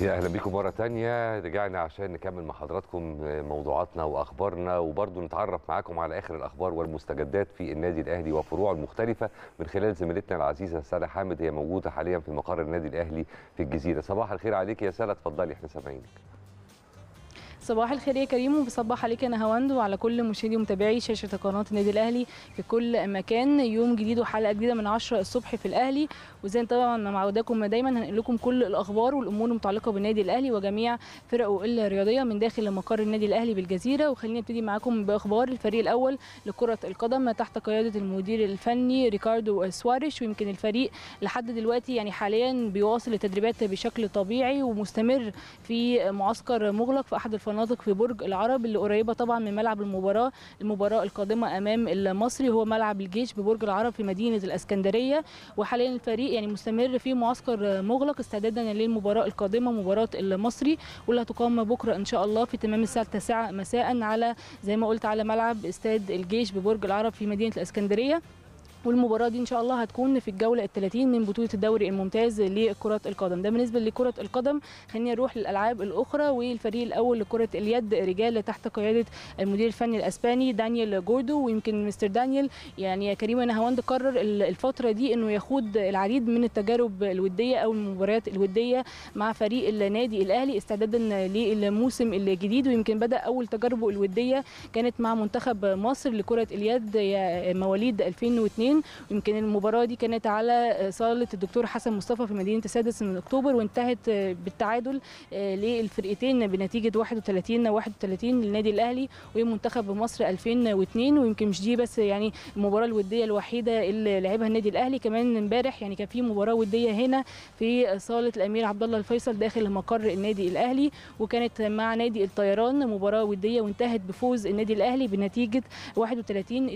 يا اهلا بيكم مره تانية رجعنا عشان نكمل مع حضراتكم موضوعاتنا واخبارنا وبرضه نتعرف معاكم على اخر الاخبار والمستجدات في النادي الاهلي وفروعه المختلفه من خلال زميلتنا العزيزه ساله حامد هي موجوده حاليا في مقر النادي الاهلي في الجزيره صباح الخير عليك يا ساله اتفضلي احنا سامعينك صباح الخير يا كريم وبصبح عليك انا هواند وعلى كل مشاهدي ومتابعي شاشه قناه النادي الاهلي في كل مكان يوم جديد وحلقه جديده من 10 الصبح في الاهلي وزي طبعا ما معوداكم دايما هنقل لكم كل الاخبار والامور المتعلقه بالنادي الاهلي وجميع فرقه الرياضيه من داخل مقر النادي الاهلي بالجزيره وخلينا نبتدي معاكم باخبار الفريق الاول لكره القدم تحت قياده المدير الفني ريكاردو سواريش ويمكن الفريق لحد دلوقتي يعني حاليا بيواصل التدريبات بشكل طبيعي ومستمر في معسكر مغلق في احد الفنادق في برج العرب اللي قريبه طبعا من ملعب المباراه المباراه القادمه امام المصري هو ملعب الجيش ببرج العرب في مدينه الاسكندريه وحاليا الفريق يعني مستمر في معسكر مغلق استعدادا للمباراه القادمه مباراه المصري واللي هتقام بكره ان شاء الله في تمام الساعه 9 مساء على زي ما قلت على ملعب استاد الجيش ببرج العرب في مدينه الاسكندريه والمباراه دي ان شاء الله هتكون في الجوله ال30 من بطوله الدوري الممتاز لكره القدم ده بالنسبه لكره القدم خلينا نروح للالعاب الاخرى والفريق الاول لكره اليد رجال تحت قياده المدير الفني الاسباني دانيال جوردو ويمكن مستر دانيال يعني يا كريم نهاوند قرر الفتره دي انه يخوض العديد من التجارب الوديه او المباريات الوديه مع فريق النادي الاهلي استعدادا للموسم الجديد ويمكن بدا اول تجاربه الوديه كانت مع منتخب مصر لكره اليد مواليد 2002 يمكن المباراه دي كانت على صاله الدكتور حسن مصطفى في مدينه السادس من اكتوبر وانتهت بالتعادل للفرقتين بنتيجه 31 31 للنادي الاهلي ومنتخب مصر 2002 ويمكن مش دي بس يعني المباراه الوديه الوحيده اللي لعبها النادي الاهلي كمان امبارح يعني كان في مباراه وديه هنا في صاله الامير عبد الله الفيصل داخل مقر النادي الاهلي وكانت مع نادي الطيران مباراه وديه وانتهت بفوز النادي الاهلي بنتيجه 31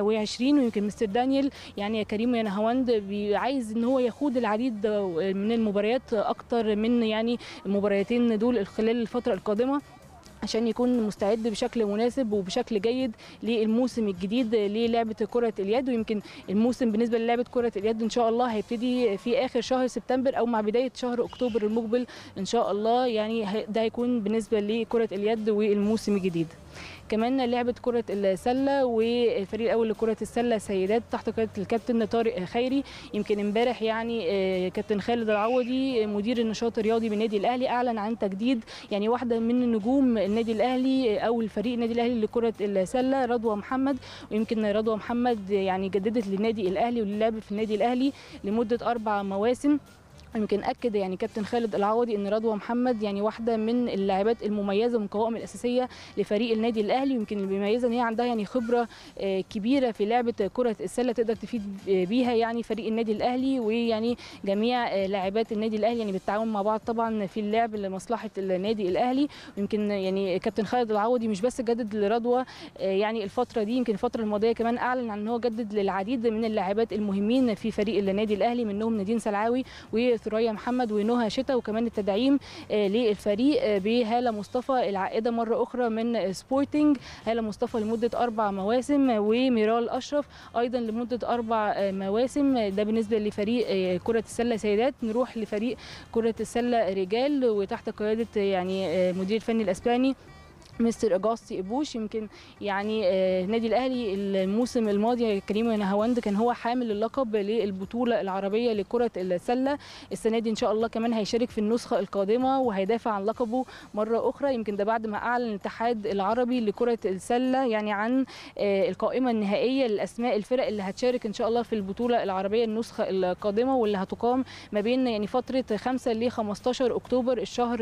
22 ويمكن مستر دانيال يعني يا كريم يا نهاوند عايز ان هو يخوض العديد من المباريات اكتر من يعني المباريتين دول خلال الفتره القادمه عشان يكون مستعد بشكل مناسب وبشكل جيد للموسم الجديد للعبه كره اليد ويمكن الموسم بالنسبه للعبه كره اليد ان شاء الله هيبتدي في اخر شهر سبتمبر او مع بدايه شهر اكتوبر المقبل ان شاء الله يعني ده هيكون بالنسبه لكره اليد والموسم الجديد كمان لعبه كره السله والفريق الاول لكره السله سيدات تحت قياده الكابتن طارق خيري يمكن امبارح يعني كابتن خالد العوضي مدير النشاط الرياضي بالنادي الاهلي اعلن عن تجديد يعني واحده من نجوم النادي الاهلي او الفريق النادي الاهلي لكره السله رضوى محمد ويمكن رضوى محمد يعني جددت للنادي الاهلي وللعب في النادي الاهلي لمده اربع مواسم يمكن اكد يعني كابتن خالد العوضي ان رضوى محمد يعني واحده من اللاعبات المميزه من القوائم الاساسيه لفريق النادي الاهلي ويمكن اللي بيميزها ان هي عندها يعني خبره كبيره في لعبه كره السله تقدر تفيد بيها يعني فريق النادي الاهلي ويعني جميع لاعبات النادي الاهلي يعني بالتعاون مع بعض طبعا في اللعب لمصلحه النادي الاهلي ويمكن يعني كابتن خالد العوضي مش بس جدد لرضوى يعني الفتره دي يمكن الفتره الماضيه كمان اعلن عن ان هو جدد للعديد من اللاعبات المهمين في فريق النادي الاهلي منهم نادين سلعاوي ثريا محمد ونهى شتا وكمان التدعيم للفريق بهاله مصطفى العائده مره اخرى من سبورتنج هاله مصطفى لمده اربع مواسم وميرال اشرف ايضا لمده اربع مواسم ده بالنسبه لفريق كره السله سيدات نروح لفريق كره السله رجال وتحت قياده يعني مدير الفني الاسباني مستر اجاستي ابوش يمكن يعني النادي آه الاهلي الموسم الماضي يا كريم نهاوند كان هو حامل اللقب للبطوله العربيه لكره السله السنه دي ان شاء الله كمان هيشارك في النسخه القادمه وهيدافع عن لقبه مره اخرى يمكن ده بعد ما اعلن الاتحاد العربي لكره السله يعني عن آه القائمه النهائيه لاسماء الفرق اللي هتشارك ان شاء الله في البطوله العربيه النسخه القادمه واللي هتقام ما بين يعني فتره 5 ل 15 اكتوبر الشهر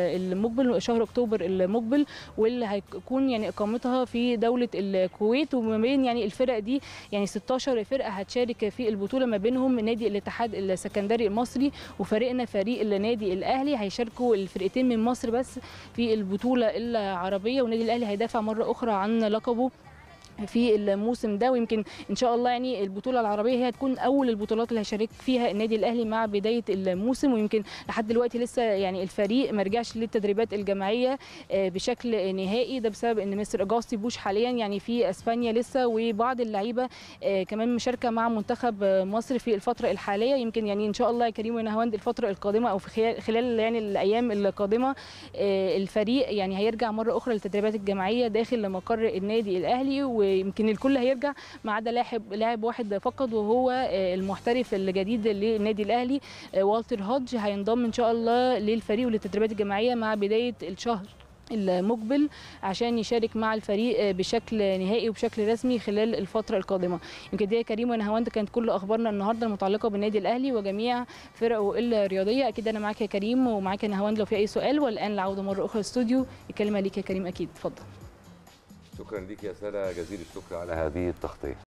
المقبل شهر اكتوبر المقبل واللي هيكون يعني اقامتها في دوله الكويت وما بين يعني الفرق دي يعني 16 فرقه هتشارك في البطوله ما بينهم نادي الاتحاد السكندري المصري وفريقنا فريق النادي الاهلي هيشاركوا الفرقتين من مصر بس في البطوله العربيه والنادي الاهلي هيدافع مره اخرى عن لقبه في الموسم ده ويمكن ان شاء الله يعني البطوله العربيه هي هتكون اول البطولات اللي هيشارك فيها النادي الاهلي مع بدايه الموسم ويمكن لحد دلوقتي لسه يعني الفريق ما رجعش للتدريبات الجماعيه بشكل نهائي ده بسبب ان مستر اجاستي بوش حاليا يعني في اسبانيا لسه وبعض اللعيبه كمان مشاركه مع منتخب مصر في الفتره الحاليه يمكن يعني ان شاء الله يا كريم ونهاوند الفتره القادمه او في خلال يعني الايام القادمه الفريق يعني هيرجع مره اخرى للتدريبات الجماعيه داخل مقر النادي الاهلي ويمكن الكل هيرجع ما عدا لاعب لاعب واحد فقط وهو المحترف الجديد للنادي الاهلي والتر هودج هينضم ان شاء الله للفريق وللتدريبات الجماعيه مع بدايه الشهر المقبل عشان يشارك مع الفريق بشكل نهائي وبشكل رسمي خلال الفتره القادمه يمكن دي يا كريم ونهاوند كانت كل اخبارنا النهارده المتعلقه بالنادي الاهلي وجميع فرقه الرياضيه اكيد انا معاك يا كريم ومعاك يا نهاوند لو في اي سؤال والان العوده مره اخرى الاستوديو الكلمه ليك يا كريم اكيد اتفضل شكرا ليك يا ساره جزيل الشكر على هذه التغطيه